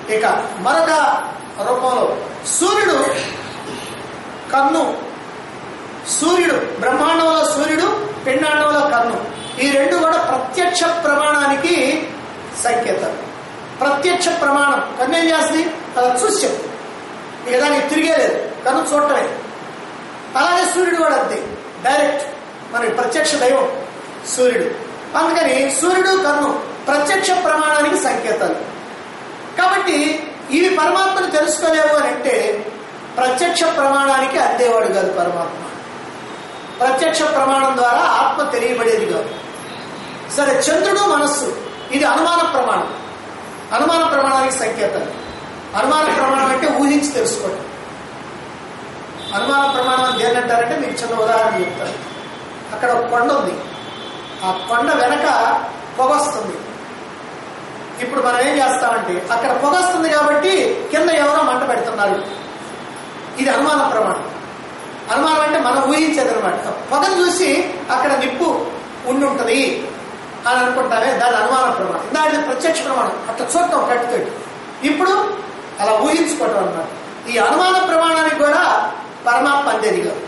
ఇక మరొక రూపంలో సూర్యుడు కన్ను సూర్యుడు బ్రహ్మాండంలో సూర్యుడు పిండాండంలో కన్ను ఈ రెండు కూడా ప్రత్యక్ష ప్రమాణానికి సంకేతం ప్రత్యక్ష ప్రమాణం కన్ను ఏం చేస్తుంది అది చూసి చెప్తుంది ఇక దానికి తిరిగే లేదు కన్ను చూడటమే అలాగే సూర్యుడు కూడా అంతే డైరెక్ట్ మనకి ప్రత్యక్ష దైవం సూర్యుడు అందుకని సూర్యుడు కన్ను ప్రత్యక్ష ప్రమాణానికి సంకేతాలు కాబట్టి ఇవి పరమాత్మను తెలుసుకోలేవు అని అంటే ప్రత్యక్ష ప్రమాణానికి అందేవాడు కాదు పరమాత్మ ప్రత్యక్ష ప్రమాణం ద్వారా ఆత్మ తెలియబడేది కాదు సరే చంద్రుడు మనస్సు ఇది అనుమాన ప్రమాణం అనుమాన ప్రమాణానికి సంకేతం అనుమాన ప్రమాణం అంటే ఊహించి తెలుసుకోవడం అనుమాన ప్రమాణం అని దేని అంటారంటే మీకు చిన్న ఉదాహరణ చెప్తాను అక్కడ ఒక కొండ ఉంది ఆ కొండ వెనక పొగ వస్తుంది ఇప్పుడు మనం ఏం చేస్తామంటే అక్కడ పొగ వస్తుంది కాబట్టి కింద ఎవరో మంట పెడుతున్నారు ఇది అనుమాన ప్రమాణం అనుమానం అంటే మనం ఊహించేది అనమాట పొగను చూసి అక్కడ నిప్పు ఉండి ఉంటుంది అని అనుకుంటామే దాని అనుమాన ప్రమాణం దాని ప్రత్యక్ష ప్రమాణం అట్లా చూడటం కట్టుతోటి ఇప్పుడు అలా ఊహించుకోవటం అన్నమాట ఈ అనుమాన ప్రమాణానికి కూడా పరమాత్మ అందేది కాదు